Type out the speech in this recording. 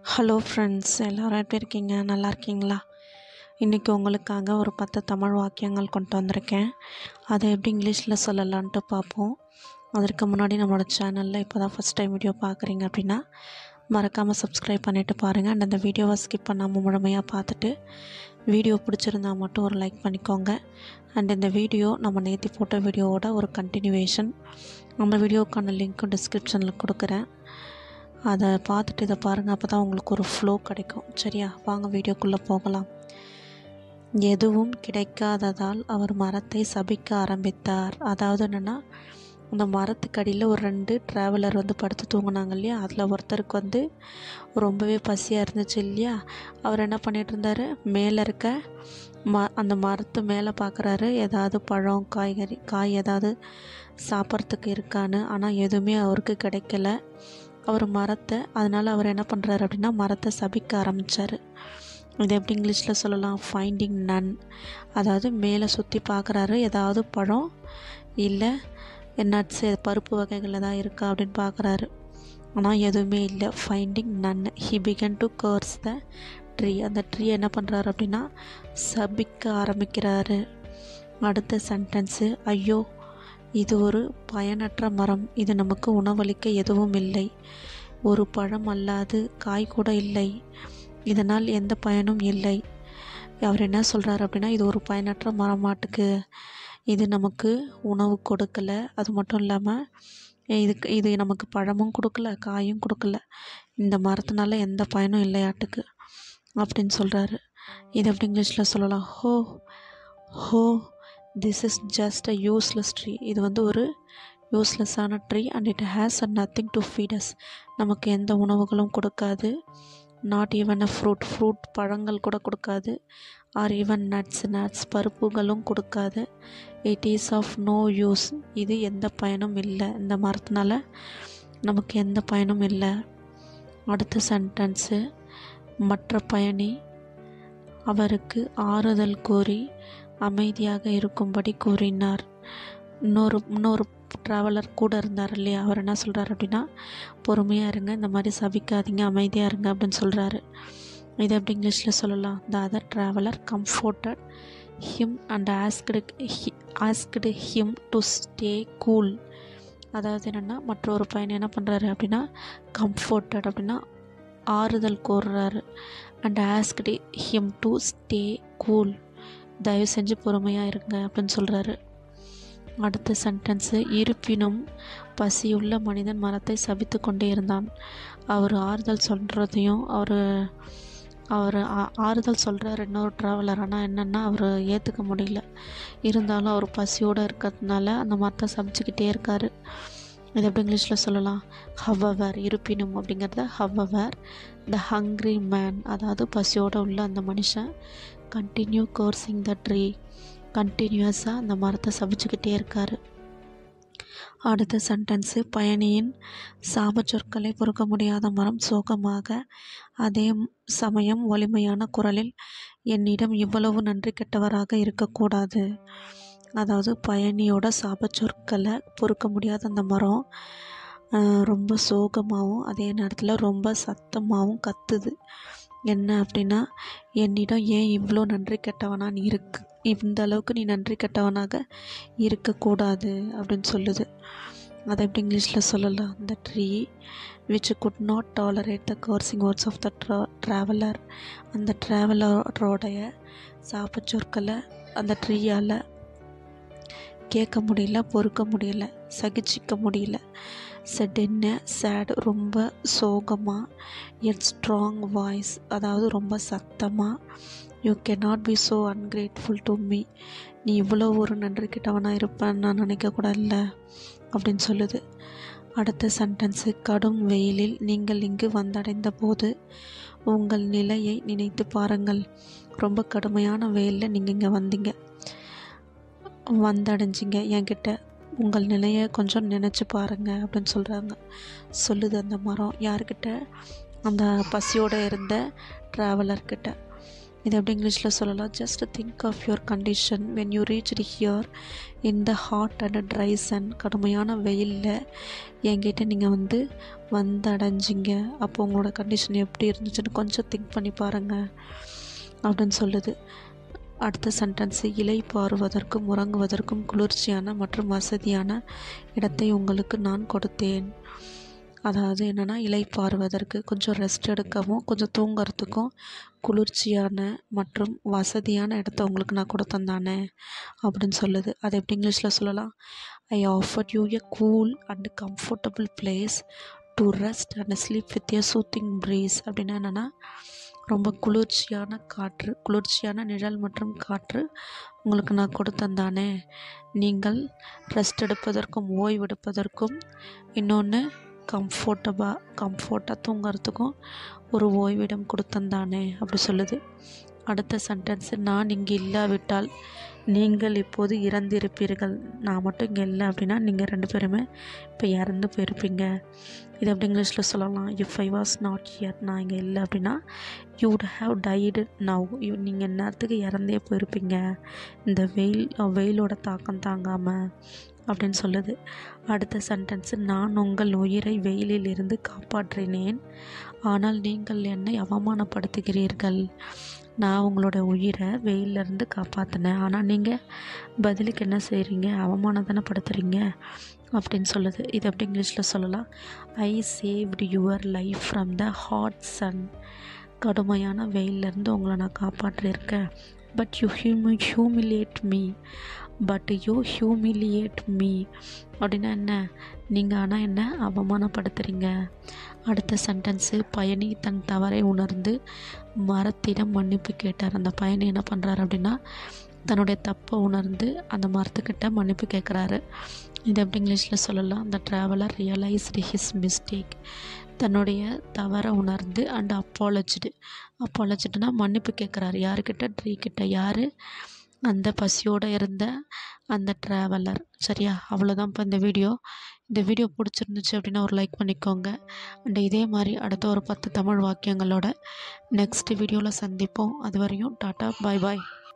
hello friends எல்லோரும் எப்படி இருக்கீங்க நல்லா இருக்கீங்களா இன்றைக்கி உங்களுக்காக ஒரு பத்து தமிழ் வாக்கியங்கள் கொண்டு வந்திருக்கேன் அதை எப்படி இங்கிலீஷில் சொல்லலான்ட்டு பார்ப்போம் அதற்கு முன்னாடி நம்மளோட சேனலில் இப்போ தான் ஃபஸ்ட் டைம் வீடியோ பார்க்குறீங்க அப்படின்னா மறக்காமல் சப்ஸ்கிரைப் பண்ணிவிட்டு பாருங்கள் அண்ட் அந்த வீடியோவை ஸ்கிப் பண்ணாமல் முழுமையாக பார்த்துட்டு வீடியோ பிடிச்சிருந்தா மட்டும் ஒரு லைக் பண்ணிக்கோங்க அண்ட் இந்த வீடியோ நம்ம நேற்று போட்ட வீடியோவோட ஒரு கண்டினியூவேஷன் அந்த வீடியோக்கான லிங்க்கும் டிஸ்கிரிப்ஷனில் கொடுக்குறேன் அதை பார்த்துட்டு இதை பாருங்கள் அப்போ தான் உங்களுக்கு ஒரு ஃப்ளோ கிடைக்கும் சரியா வாங்க வீடியோக்குள்ளே போகலாம் எதுவும் கிடைக்காததால் அவர் மரத்தை சபிக்க ஆரம்பித்தார் அதாவது என்னென்னா அந்த மரத்துக்கடியில் ஒரு ரெண்டு ட்ராவலர் வந்து படுத்து தூங்குனாங்க இல்லையா அதில் ஒருத்தருக்கு வந்து ரொம்பவே பசியாக இருந்துச்சு இல்லையா அவர் என்ன பண்ணிகிட்டு இருந்தார் மேலே இருக்க ம அந்த மரத்து மேலே பார்க்குறாரு ஏதாவது பழம் காய்கறி காய் ஏதாவது சாப்பிட்றதுக்கு இருக்கான்னு ஆனால் எதுவுமே அவருக்கு கிடைக்கல அவர் மரத்தை அதனால் அவர் என்ன பண்ணுறாரு அப்படின்னா மரத்தை சபிக்க ஆரம்பித்தார் இது எப்படி இங்கிலீஷில் சொல்லலாம் ஃபைண்டிங் நன் அதாவது மேலே சுற்றி பார்க்குறாரு ஏதாவது பழம் இல்லை நட்ஸு பருப்பு வகைகள் ஏதாவது இருக்கா அப்படின்னு பார்க்குறாரு ஆனால் எதுவுமே இல்லை finding none he began to curse the tree அந்த ட்ரீ என்ன பண்ணுறாரு அப்படின்னா சபிக்க ஆரம்பிக்கிறாரு அடுத்த சென்டென்ஸு ஐயோ இது ஒரு பயனற்ற மரம் இது நமக்கு உணவளிக்க எதுவும் இல்லை ஒரு பழம் அல்லாது காய் கூட இல்லை இதனால் எந்த பயனும் இல்லை அவர் என்ன சொல்கிறார் அப்படின்னா இது ஒரு பயனற்ற மரம் மாட்டுக்கு இது நமக்கு உணவு கொடுக்கல அது மட்டும் இல்லாமல் இதுக்கு இது நமக்கு பழமும் கொடுக்கல காயும் கொடுக்கல இந்த மரத்தினால எந்த பயனும் இல்லையாட்டுக்கு அப்படின்னு சொல்கிறாரு இது எப்படி இங்கிலீஷில் சொல்லலாம் ho ho this is just a useless tree இது வந்து ஒரு யூஸ்லெஸ்ஸான tree and it has a nothing to feed us நமக்கு எந்த உணவுகளும் கொடுக்காது not even a fruit fruit பழங்கள் கூட கொடுக்காது ஆர் ஈவன் நட்ஸ் நட்ஸ் பருப்புகளும் கொடுக்காது it is of no use இது எந்த பயனும் இல்லை இந்த மரத்தினால நமக்கு எந்த பயனும் இல்லை அடுத்த சென்டென்ஸு மற்ற பயணி அவருக்கு ஆறுதல் கூறி அமைதியாக இருக்கும்படி கூறினார் இன்னொரு இன்னொரு ட்ராவலர் கூட இருந்தார் இல்லையா அவர் என்ன சொல்கிறார் அப்படின்னா பொறுமையாக இருங்க இந்த மாதிரி சபிக்காதீங்க அமைதியாக இருங்க அப்படின்னு சொல்கிறாரு இது எப்படி இங்கிலீஷில் சொல்லலாம் the other traveller comforted him and asked asked him to stay cool அதாவது என்னென்னா மற்றொரு பையன் என்ன பண்ணுறாரு அப்படின்னா கம்ஃபோர்டட் அப்படின்னா ஆறுதல் கோர்றாரு and asked him to stay cool தயவு செஞ்சு பொறுமையாக இருங்க அப்படின்னு சொல்கிறாரு அடுத்த சென்டென்ஸு இருப்பினும் பசியுள்ள மனிதன் மரத்தை சபித்து கொண்டே இருந்தான் அவர் ஆறுதல் சொல்கிறதையும் அவர் அவர் ஆறுதல் சொல்கிறார் இன்னொரு ட்ராவலர் ஆனால் என்னென்னா அவர் ஏற்றுக்க முடியல இருந்தாலும் அவர் பசியோடு இருக்கிறதுனால அந்த மரத்தை சபிச்சுக்கிட்டே இருக்கார் இது எப்படி இங்கிலீஷில் சொல்லலாம் ஹவ்வவர் இருப்பினும் அப்படிங்கிறத ஹவ்வவர் த ஹங்க்ரி மேன் அதாவது பசியோடு உள்ள அந்த மனுஷன் கண்டினியூ கோர்சிங் த ட்ரீ கண்டினியூஸாக அந்த மரத்தை சபிச்சுக்கிட்டே இருக்கார் அடுத்த சென்டென்ஸு பயணியின் சாப சொற்களை பொறுக்க முடியாத மரம் சோகமாக அதே சமயம் வலிமையான குரலில் என்னிடம் இவ்வளவு நன்றி கெட்டவராக இருக்கக்கூடாது அதாவது பயணியோட சாப சொற்களை பொறுக்க முடியாத அந்த மரம் ரொம்ப சோகமாகவும் அதே நேரத்தில் ரொம்ப சத்தமாகவும் கத்துது என்ன அப்படின்னா என்னிடம் ஏன் இவ்வளோ நன்றி கெட்டவனா நீ இருக்கு இந்த அளவுக்கு நீ நன்றி கெட்டவனாக இருக்கக்கூடாது அப்படின்னு சொல்லுது அதை எப்படி இங்கிலீஷில் சொல்லலாம் அந்த tree which could not tolerate the cursing words of the ட்ரா ட்ராவலர் அந்த ட்ராவலரோடைய சாப்ப சொற்களை அந்த ட்ரீயால் கேட்க முடியல பொறுக்க முடியல சகிச்சிக்க முடியல செட் என்ன சேட் ரொம்ப சோகமாக எட் ஸ்ட்ராங் வாய்ஸ் அதாவது ரொம்ப சத்தமாக you can not be so ungrateful to me நீ இவ்வளோ ஒரு நன்றி கிட்டவனாக இருப்பேன்னு நான் நினைக்கக்கூட இல்லை அப்படின்னு சொல்லுது அடுத்த சென்டென்ஸு கடும் வெயிலில் நீங்கள் இங்கு வந்தடைந்த போது உங்கள் நிலையை நினைத்து பாருங்கள் ரொம்ப கடுமையான வெயிலில் நீங்கள் இங்கே வந்தீங்க வந்தடைஞ்சிங்க என்கிட்ட உங்கள் நிலையை கொஞ்சம் நினச்சி பாருங்கள் அப்படின்னு சொல்கிறாங்க சொல்லுது அந்த மரம் யார்கிட்ட அந்த பசியோடு இருந்த ட்ராவலர்கிட்ட இது எப்படி இங்கிலீஷில் சொல்லலாம் just think of your condition when you reach here in the hot and dry sun கடுமையான வெயிலில் என்கிட்ட நீங்கள் வந்து வந்தடைஞ்சிங்க அப்போ உங்களோட கண்டிஷன் எப்படி இருந்துச்சுன்னு கொஞ்சம் திங்க் பண்ணி பாருங்கள் அப்படின்னு சொல்லுது அடுத்த சென்டென்ஸு இலை பாருவதற்கும் உறங்குவதற்கும் குளிர்ச்சியான மற்றும் வசதியான இடத்தை உங்களுக்கு நான் கொடுத்தேன் அதாவது என்னென்னா இலை பாருவதற்கு கொஞ்சம் ரெஸ்ட் எடுக்கவும் கொஞ்சம் தூங்குறதுக்கும் குளிர்ச்சியான மற்றும் வசதியான இடத்த உங்களுக்கு நான் கொடுத்தேன் தானே அப்படின்னு சொல்லுது அது எப்படி இங்கிலீஷில் சொல்லலாம் I offer you a cool and comfortable place to rest and sleep with a soothing breeze அப்படின்னா என்னென்னா ரொம்ப குளிர்ச்சியான காற்று குளிர்ச்சியான நிழல் மற்றும் காற்று உங்களுக்கு நான் கொடுத்தேன் தானே நீங்கள் ரெஸ்ட் எடுப்பதற்கும் ஓய்வெடுப்பதற்கும் இன்னொன்று கம்ஃபர்டபுளாக கம்ஃபர்ட்டாக தூங்குறதுக்கும் ஒரு ஓய்விடம் கொடுத்தேன் தானே அப்படி சொல்லுது அடுத்த சென்டென்ஸு நான் இங்கே இல்லாவிட்டால் நீங்கள் இப்போது இறந்திருப்பீர்கள் நான் மட்டும் இங்கே இல்லை அப்படின்னா நீங்கள் ரெண்டு பேருமே இப்போ இறந்து போயிருப்பீங்க இது எப்படி இங்கிலீஷில் சொல்லலாம் if I was not here நான் இங்கே இல்லை அப்படின்னா you would have died now you நீங்கள் நேரத்துக்கு இறந்தே போயிருப்பீங்க இந்த வெயில் வெயிலோட தாக்கம் தாங்காமல் அப்படின்னு சொல்லுது அடுத்த சென்டென்ஸு நான் உங்கள் உயிரை வெயிலில் இருந்து காப்பாற்றினேன் ஆனால் நீங்கள் என்னை அவமானப்படுத்துகிறீர்கள் நான் உங்களோட உயிரை வெயிலிருந்து காப்பாற்றினேன் ஆனால் நீங்கள் பதிலுக்கு என்ன செய்கிறீங்க அவமானதானப்படுத்துகிறீங்க அப்படின்னு சொல்லுது இது எப்படி இங்கிலீஷில் சொல்லலாம் I saved your life from the hot sun கடுமையான வெயிலிருந்து உங்களை நான் காப்பாற்றியிருக்கேன் பட் யூ ஹியூமி humiliate me but you humiliate me அப்படின்னா என்ன நீங்கள் ஆனால் என்ன அவமானப்படுத்துகிறீங்க அடுத்த சென்டென்ஸு பயணி தன் தவறை உணர்ந்து மரத்திடம் மன்னிப்பு கேட்டார் அந்த பயணி என்ன பண்ணுறாரு அப்படின்னா தன்னுடைய தப்பை உணர்ந்து அந்த மரத்துக்கிட்ட மன்னிப்பு கேட்குறாரு இது எப்படி இங்கிலீஷில் சொல்லலாம் அந்த ட்ராவலர் ரியலைஸ்டு ஹிஸ் மிஸ்டேக் தன்னுடைய தவறை உணர்ந்து அண்ட் அப்பாலஜிடு அப்பாலஜிடுனா மன்னிப்பு கேட்குறாரு யாருக்கிட்ட ட்ரீ கிட்ட யார் அந்த பசியோடு இருந்த அந்த ட்ராவலர் சரியா அவ்வளோதான் இப்போ இந்த வீடியோ இந்த வீடியோ பிடிச்சிருந்துச்சு அப்படின்னா ஒரு லைக் பண்ணிக்கோங்க அண்ட் இதே மாதிரி அடுத்த ஒரு பத்து தமிழ் வாக்கியங்களோட நெக்ஸ்ட் வீடியோவில் சந்திப்போம் அது வரையும் டாட்டா பாய் பாய்